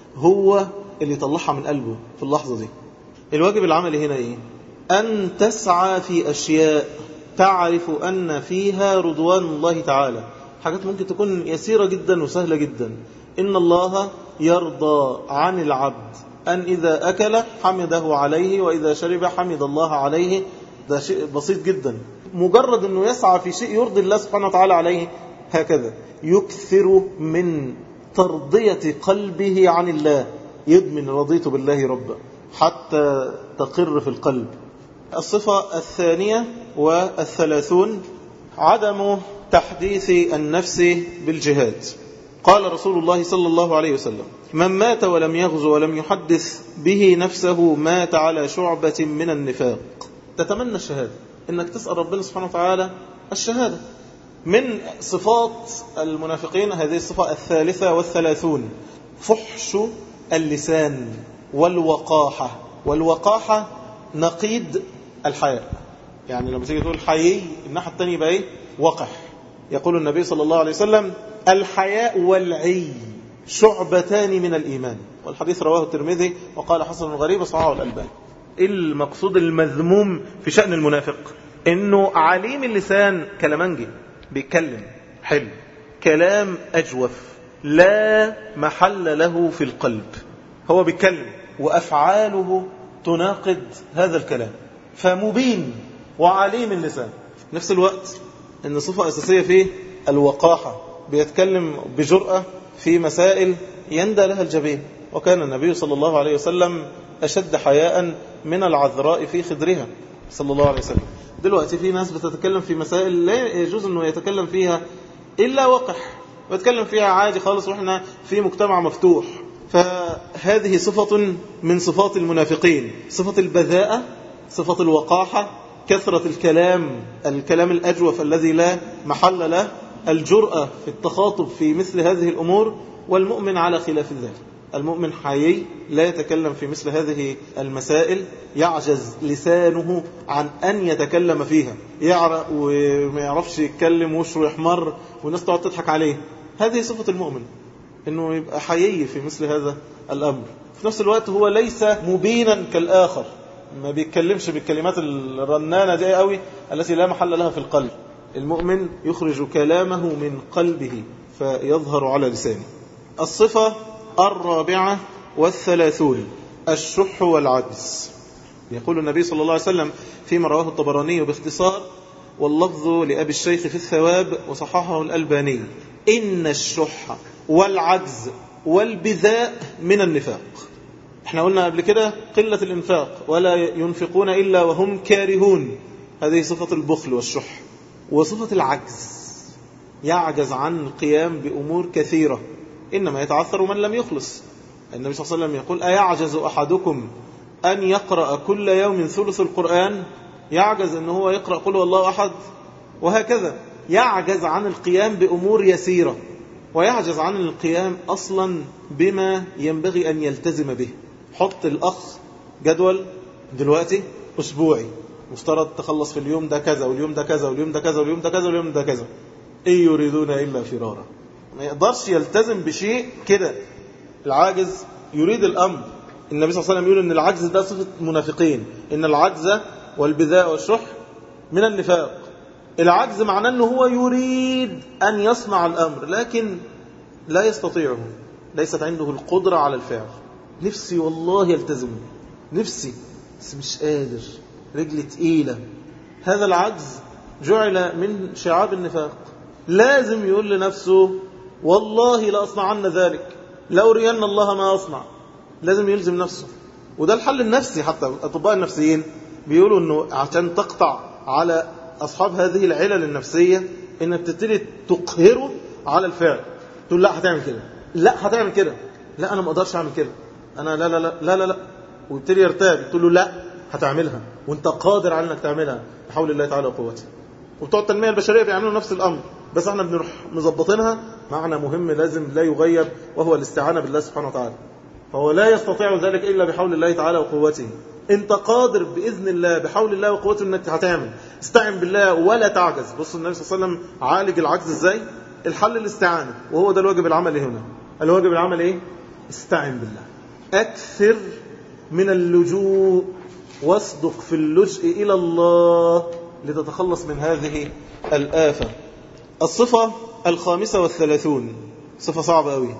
هو اللي يطلعها من قلبه في اللحظة دي الواجب العملي هنا إيه أن تسعى في أشياء تعرف أن فيها رضوان الله تعالى حاجات ممكن تكون يسيرة جدا وسهلة جدا إن الله يرضى عن العبد أن إذا أكل حمده عليه وإذا شرب حمد الله عليه ده شيء بسيط جدا مجرد أنه يسعى في شيء يرضي الله سبحانه وتعالى عليه هكذا يكثر من ترضية قلبه عن الله يدمن رضيت بالله ربا حتى تقر في القلب الصفة الثانية والثلاثون عدم تحديث النفس بالجهاد قال رسول الله صلى الله عليه وسلم من مات ولم يغزو ولم يحدث به نفسه مات على شعبة من النفاق تتمنى الشهادة انك تسأل ربنا سبحانه وتعالى الشهادة من صفات المنافقين هذه الصفة الثالثة والثلاثون فحش اللسان والوقاحة والوقاحة نقيد الحياء يعني لما تيجي تقول حيي الناحية الثانية يبقى ايه وقح يقول النبي صلى الله عليه وسلم الحياء والعي شعبتان من الإيمان والحديث رواه الترمذي وقال حسن غريب صححه الألباني المقصود المذموم في شأن المنافق انه عليم اللسان كلامنجي بيتكلم حلو كلام أجوف لا محل له في القلب هو بيتكلم وأفعاله تناقض هذا الكلام فمبين وعليم اللسان في نفس الوقت ان صفة أساسية فيه الوقاحة بيتكلم بجرأة في مسائل يندى لها الجبين وكان النبي صلى الله عليه وسلم أشد حياء من العذراء في خدرها صلى الله عليه وسلم دلوقتي في ناس بتتكلم في مسائل لا يجوز أنه يتكلم فيها إلا وقح ويتكلم فيها عادي خالص وإحنا في مجتمع مفتوح فهذه صفة من صفات المنافقين صفة البذاءة صفة الوقاحة كثرة الكلام الكلام الأجوف الذي لا محل له الجرأة في التخاطب في مثل هذه الأمور والمؤمن على خلاف ذلك المؤمن حيي لا يتكلم في مثل هذه المسائل يعجز لسانه عن أن يتكلم فيها يعرق وما يعرفش يتكلم وشه يحمر والناس تقعد تضحك عليه هذه صفة المؤمن أنه يبقى حيي في مثل هذا الأمر في نفس الوقت هو ليس مبينا كالآخر ما بيتكلمش بالكلمات الرنانة دي قوي التي لا محل لها في القلب المؤمن يخرج كلامه من قلبه فيظهر على لسانه الصفة الرابعة والثلاثون الشح والعجز يقول النبي صلى الله عليه وسلم فيما رواه الطبراني باختصار واللفظ لأبي الشيخ في الثواب وصححه الألباني إن الشح والعجز والبذاء من النفاق احنا قلنا قبل كده قلة الإنفاق ولا ينفقون إلا وهم كارهون هذه صفة البخل والشح وصفة العجز يعجز عن القيام بأمور كثيرة إنما يتعثر من لم يخلص النبي صلى الله عليه وسلم يقول أيعجز أحدكم أن يقرأ كل يوم ثلث القرآن يعجز أنه هو يقرأ قل والله أحد وهكذا يعجز عن القيام بأمور يسيرة ويعجز عن القيام أصلا بما ينبغي أن يلتزم به حط الأخ جدول دلوقتي أسبوعي مفترض تخلص في اليوم ده كذا واليوم ده كذا واليوم ده كذا واليوم ده كذا واليوم ده كذا إيه يريدون إلا فرارا ما يقدرش يلتزم بشيء كده العاجز يريد الأمر النبي صلى الله عليه وسلم يقول أن العجز ده صفة منافقين إن العجز والبذاء والشح من النفاق العجز معناه أنه هو يريد أن يصنع الأمر لكن لا يستطيعه ليست عنده القدرة على الفعل نفسي والله يلتزم نفسي بس مش قادر رجل تقيلة هذا العجز جعل من شعاب النفاق لازم يقول لنفسه والله لا أصنعن ذلك لا أرين الله ما أصنع لازم يلزم نفسه وده الحل النفسي حتى الأطباء النفسيين بيقولوا أنه عشان تقطع على أصحاب هذه العلل النفسية إنك تبتدي تقهره على الفعل تقول لا هتعمل كده لا هتعمل كده لا أنا ما أقدرش أعمل كده أنا لا لا لا لا لا, لا. ويبتدي يرتاب تقول له لا هتعملها وانت قادر على انك تعملها بحول الله تعالى وقوته وبتوع التنميه البشريه بيعملوا نفس الامر بس احنا بنروح مظبطينها معنى مهم لازم لا يغير وهو الاستعانه بالله سبحانه وتعالى فهو لا يستطيع ذلك الا بحول الله تعالى وقوته انت قادر باذن الله بحول الله وقوته انك هتعمل استعن بالله ولا تعجز بص النبي صلى الله عليه وسلم عالج العجز ازاي الحل الاستعانه وهو ده الواجب العملي هنا الواجب العملي ايه استعن بالله اكثر من اللجوء واصدق في اللجء إلى الله لتتخلص من هذه الآفة الصفة الخامسة والثلاثون صفة صعبة أوي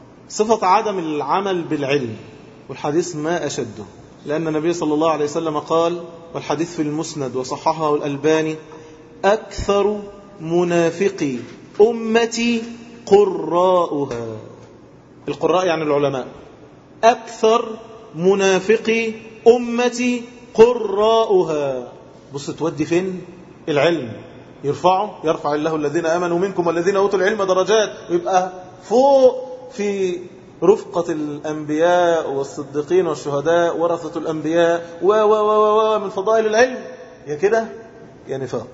صفة عدم العمل بالعلم والحديث ما أشده لأن النبي صلى الله عليه وسلم قال والحديث في المسند وصححه الألباني أكثر منافقي أمتي قراؤها القراء يعني العلماء أكثر منافقي أمتي قراؤها بص تودي فين العلم يرفعه يرفع الله الذين آمنوا منكم والذين أوتوا العلم درجات ويبقى فوق في رفقة الأنبياء والصديقين والشهداء ورثة الأنبياء و و و و من فضائل العلم يا كده يا نفاق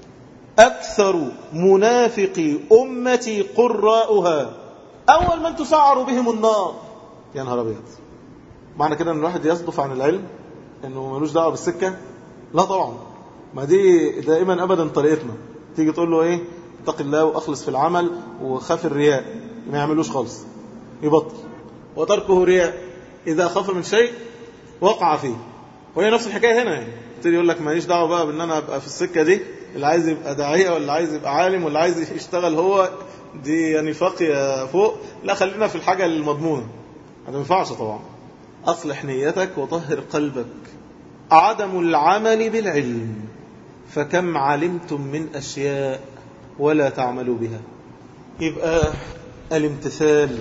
أكثر منافق أمتي قراؤها أول من تسعر بهم النار يا نهار أبيض معنى كده أن الواحد يصدف عن العلم أنه ملوش دعوة بالسكة لا طبعا ما دي دائما أبدا طريقتنا تيجي تقول له إيه اتق الله وأخلص في العمل وخاف الرياء ما يعملوش خالص يبطل وتركه رياء إذا خاف من شيء وقع فيه وهي نفس الحكاية هنا يعني تيجي يقول لك ماليش دعوة بقى بأن أنا أبقى في السكة دي اللي عايز يبقى داعية واللي عايز يبقى عالم واللي عايز يشتغل هو دي يعني فقه فوق لا خلينا في الحاجة المضمونة هذا ما ينفعش طبعا أصلح نيتك وطهر قلبك عدم العمل بالعلم فكم علمتم من أشياء ولا تعملوا بها يبقى الامتثال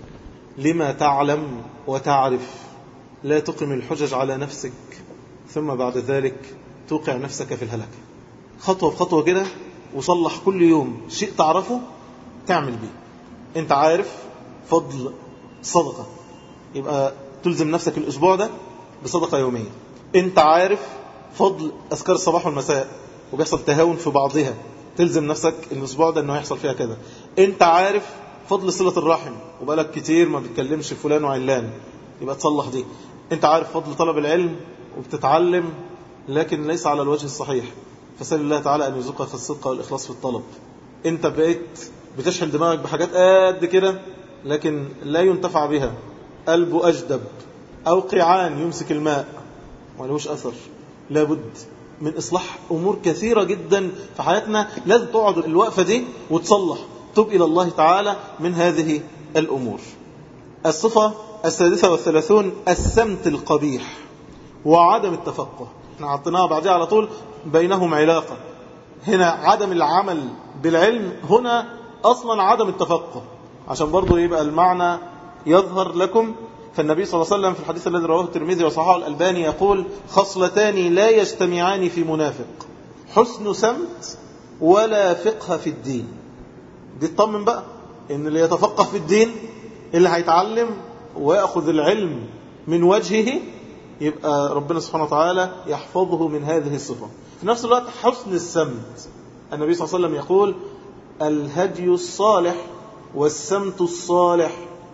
لما تعلم وتعرف لا تقم الحجج على نفسك ثم بعد ذلك توقع نفسك في الهلكة خطوة بخطوة كده وصلح كل يوم شيء تعرفه تعمل بيه انت عارف فضل صدقة يبقى تلزم نفسك الأسبوع ده بصدقة يومية انت عارف فضل أذكار الصباح والمساء وبيحصل تهاون في بعضها تلزم نفسك الأسبوع ده أنه يحصل فيها كذا انت عارف فضل صلة الرحم وبقالك كتير ما بتكلمش فلان وعلان يبقى تصلح دي انت عارف فضل طلب العلم وبتتعلم لكن ليس على الوجه الصحيح فسأل الله تعالى أن يرزقك الصدق والإخلاص في الطلب انت بقيت بتشحن دماغك بحاجات قد كده لكن لا ينتفع بها قلب أجدب أو قيعان يمسك الماء ولهوش أثر لابد من إصلاح أمور كثيرة جدا في حياتنا لازم تقعد الوقفة دي وتصلح تب إلى الله تعالى من هذه الأمور الصفة السادسة والثلاثون السمت القبيح وعدم التفقه احنا عطيناها بعدها على طول بينهم علاقة هنا عدم العمل بالعلم هنا أصلا عدم التفقه عشان برضو يبقى المعنى يظهر لكم فالنبي صلى الله عليه وسلم في الحديث الذي رواه الترمذي وصححه الألباني يقول خصلتان لا يجتمعان في منافق حسن سمت ولا فقه في الدين دي اطمن بقى ان اللي يتفقه في الدين اللي هيتعلم ويأخذ العلم من وجهه يبقى ربنا سبحانه وتعالى يحفظه من هذه الصفة في نفس الوقت حسن السمت النبي صلى الله عليه وسلم يقول الهدي الصالح والسمت الصالح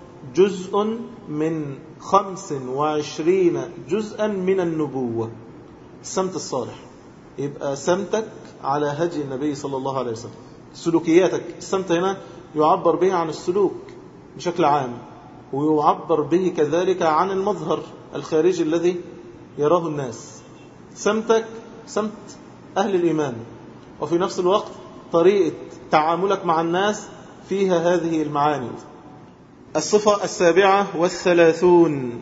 جزء من خمس وعشرين جزءا من النبوة السمت الصالح يبقى سمتك على هدي النبي صلى الله عليه وسلم سلوكياتك السمت هنا يعبر به عن السلوك بشكل عام ويعبر به كذلك عن المظهر الخارجي الذي يراه الناس سمتك سمت أهل الإيمان وفي نفس الوقت طريقة تعاملك مع الناس فيها هذه المعاني الصفة السابعة والثلاثون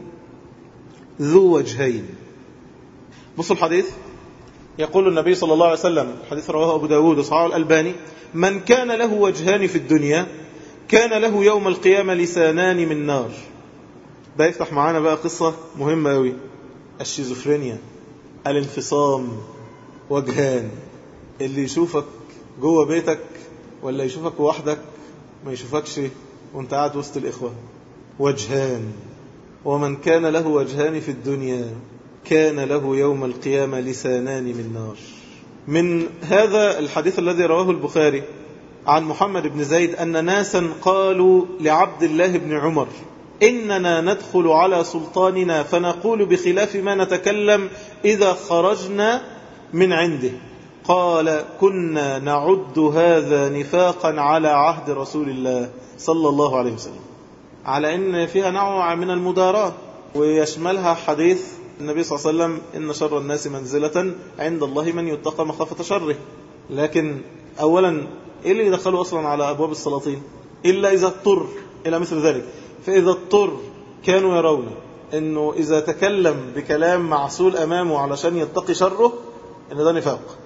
ذو وجهين بصوا الحديث يقول النبي صلى الله عليه وسلم الحديث رواه أبو داود وصحابه الألباني من كان له وجهان في الدنيا كان له يوم القيامة لسانان من نار ده يفتح معانا بقى قصة مهمة أوي الشيزوفرينيا الانفصام وجهان اللي يشوفك جوه بيتك ولا يشوفك وحدك ما يشوفكش وانت قاعد وسط الإخوة وجهان ومن كان له وجهان في الدنيا كان له يوم القيامة لسانان من نار من هذا الحديث الذي رواه البخاري عن محمد بن زيد أن ناسا قالوا لعبد الله بن عمر إننا ندخل على سلطاننا فنقول بخلاف ما نتكلم إذا خرجنا من عنده قال كنا نعد هذا نفاقا على عهد رسول الله صلى الله عليه وسلم على أن فيها نوع من المداراة ويشملها حديث النبي صلى الله عليه وسلم إن شر الناس منزلة عند الله من يتقى مخافة شره لكن أولا إيه اللي يدخلوا أصلا على أبواب السلاطين إلا إذا اضطر إلى مثل ذلك فإذا اضطر كانوا يرون أنه إذا تكلم بكلام معسول أمامه علشان يتقي شره أن ده نفاق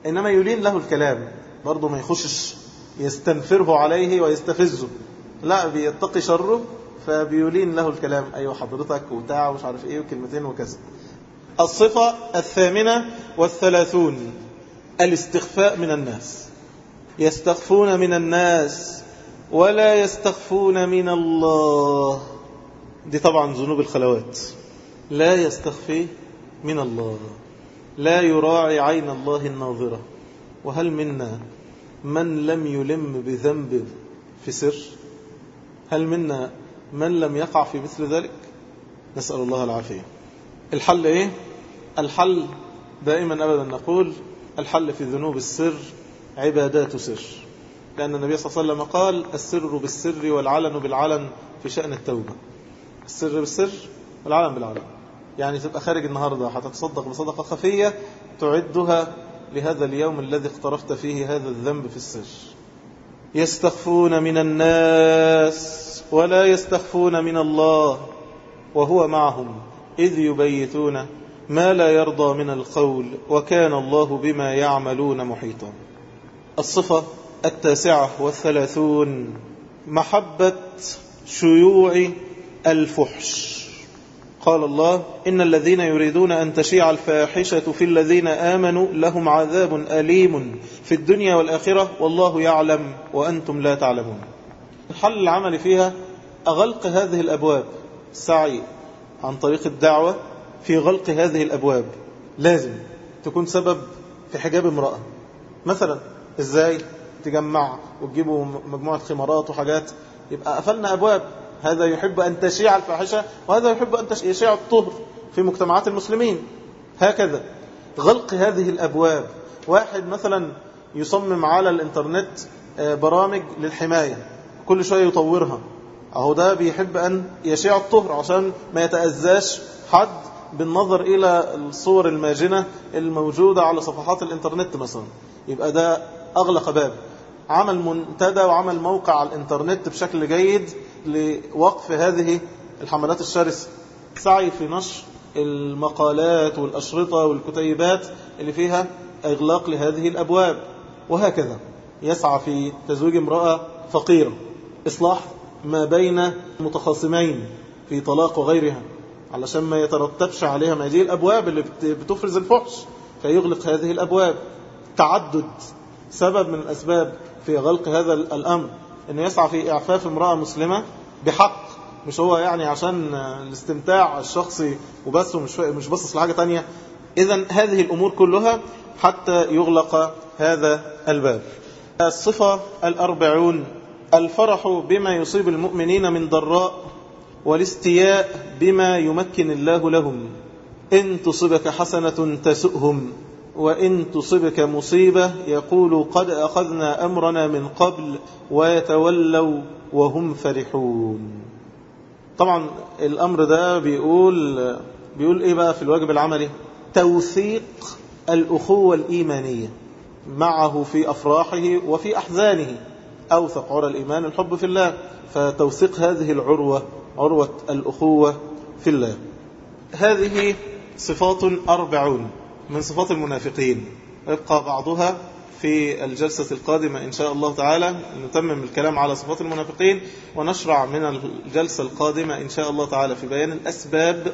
إنما يلين له الكلام برضه ما يخشش يستنفره عليه ويستفزه لا بيتقي شره فبيلين له الكلام أيوة حضرتك وبتاع ومش عارف إيه وكلمتين وكذا الصفة الثامنة والثلاثون الاستخفاء من الناس يستخفون من الناس ولا يستخفون من الله دي طبعا ذنوب الخلوات لا يستخفي من الله لا يراعي عين الله الناظرة وهل منا من لم يلم بذنب في سر هل منا من لم يقع في مثل ذلك نسأل الله العافية الحل ايه الحل دائما أبدا نقول الحل في ذنوب السر عبادات سر لأن النبي صلى الله عليه وسلم قال السر بالسر والعلن بالعلن في شأن التوبة السر بالسر والعلن بالعلن يعني تبقى خارج النهاردة هتتصدق بصدقة خفية تعدها لهذا اليوم الذي اقترفت فيه هذا الذنب في السر يستخفون من الناس ولا يستخفون من الله وهو معهم إذ يبيتون ما لا يرضى من القول وكان الله بما يعملون محيطا الصفة التاسعة والثلاثون محبة شيوع الفحش قال الله إن الذين يريدون أن تشيع الفاحشة في الذين آمنوا لهم عذاب أليم في الدنيا والآخرة والله يعلم وأنتم لا تعلمون الحل العملي فيها أغلق هذه الأبواب السعي عن طريق الدعوة في غلق هذه الأبواب لازم تكون سبب في حجاب امرأة مثلا ازاي تجمع وتجيبوا مجموعة خمارات وحاجات يبقى قفلنا أبواب هذا يحب أن تشيع الفاحشة وهذا يحب أن يشيع الطهر في مجتمعات المسلمين هكذا غلق هذه الأبواب واحد مثلا يصمم على الانترنت برامج للحماية كل شوية يطورها أهو ده بيحب أن يشيع الطهر عشان ما يتأذاش حد بالنظر إلى الصور الماجنة الموجودة على صفحات الانترنت مثلا يبقى ده أغلق باب عمل منتدى وعمل موقع على الانترنت بشكل جيد لوقف هذه الحملات الشرسة سعي في نشر المقالات والأشرطة والكتيبات اللي فيها إغلاق لهذه الأبواب وهكذا يسعى في تزويج امرأة فقيرة إصلاح ما بين متخاصمين في طلاق وغيرها علشان ما يترتبش عليها ما دي الأبواب اللي بتفرز الفحش فيغلق هذه الأبواب تعدد سبب من الأسباب في غلق هذا الأمر أنه يسعى في إعفاف امرأة مسلمة بحق مش هو يعني عشان الاستمتاع الشخصي وبس ومش مش بصص لحاجة تانية إذا هذه الأمور كلها حتى يغلق هذا الباب الصفة الأربعون الفرح بما يصيب المؤمنين من ضراء والاستياء بما يمكن الله لهم إن تصبك حسنة تسؤهم وإن تصبك مصيبة يقول قد أخذنا أمرنا من قبل ويتولوا وهم فرحون طبعا الأمر ده بيقول بيقول إيه بقى في الواجب العملي توثيق الأخوة الإيمانية معه في أفراحه وفي أحزانه أوثق عرى الإيمان الحب في الله فتوثيق هذه العروة عروة الأخوة في الله هذه صفات أربعون من صفات المنافقين يبقى بعضها في الجلسة القادمة إن شاء الله تعالى نتمم الكلام على صفات المنافقين ونشرع من الجلسة القادمة إن شاء الله تعالى في بيان الأسباب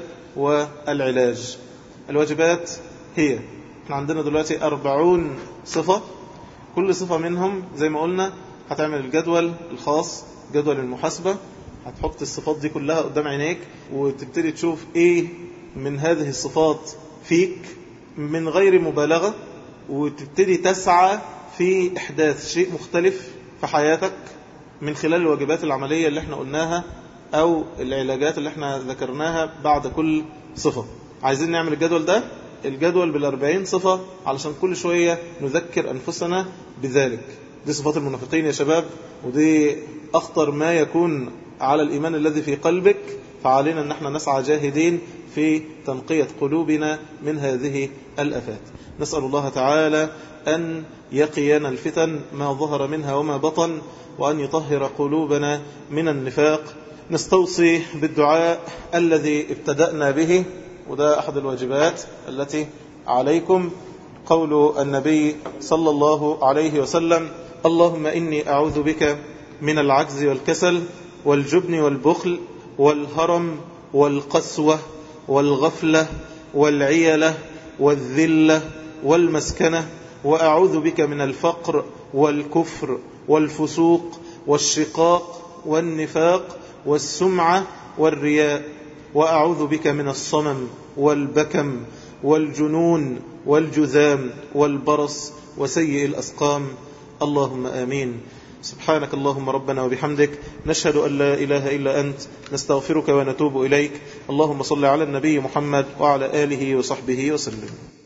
والعلاج الواجبات هي احنا عندنا دلوقتي أربعون صفة كل صفة منهم زي ما قلنا هتعمل الجدول الخاص جدول المحاسبة هتحط الصفات دي كلها قدام عينيك وتبتدي تشوف ايه من هذه الصفات فيك من غير مبالغة وتبتدي تسعى في إحداث شيء مختلف في حياتك من خلال الواجبات العملية اللي احنا قلناها أو العلاجات اللي احنا ذكرناها بعد كل صفة عايزين نعمل الجدول ده الجدول بالأربعين صفة علشان كل شوية نذكر أنفسنا بذلك دي صفات المنافقين يا شباب ودي أخطر ما يكون على الإيمان الذي في قلبك فعلينا أن احنا نسعى جاهدين في تنقية قلوبنا من هذه الأفات نسأل الله تعالى أن يقينا الفتن ما ظهر منها وما بطن وأن يطهر قلوبنا من النفاق نستوصي بالدعاء الذي ابتدأنا به وده أحد الواجبات التي عليكم قول النبي صلى الله عليه وسلم اللهم إني أعوذ بك من العجز والكسل والجبن والبخل والهرم والقسوة والغفلة والعيلة والذلة والمسكنة وأعوذ بك من الفقر والكفر والفسوق والشقاق والنفاق والسمعة والرياء وأعوذ بك من الصمم والبكم والجنون والجذام والبرص وسيء الأسقام اللهم آمين سبحانك اللهم ربنا وبحمدك نشهد أن لا إله إلا أنت نستغفرك ونتوب إليك اللهم صل على النبي محمد وعلى آله وصحبه وسلم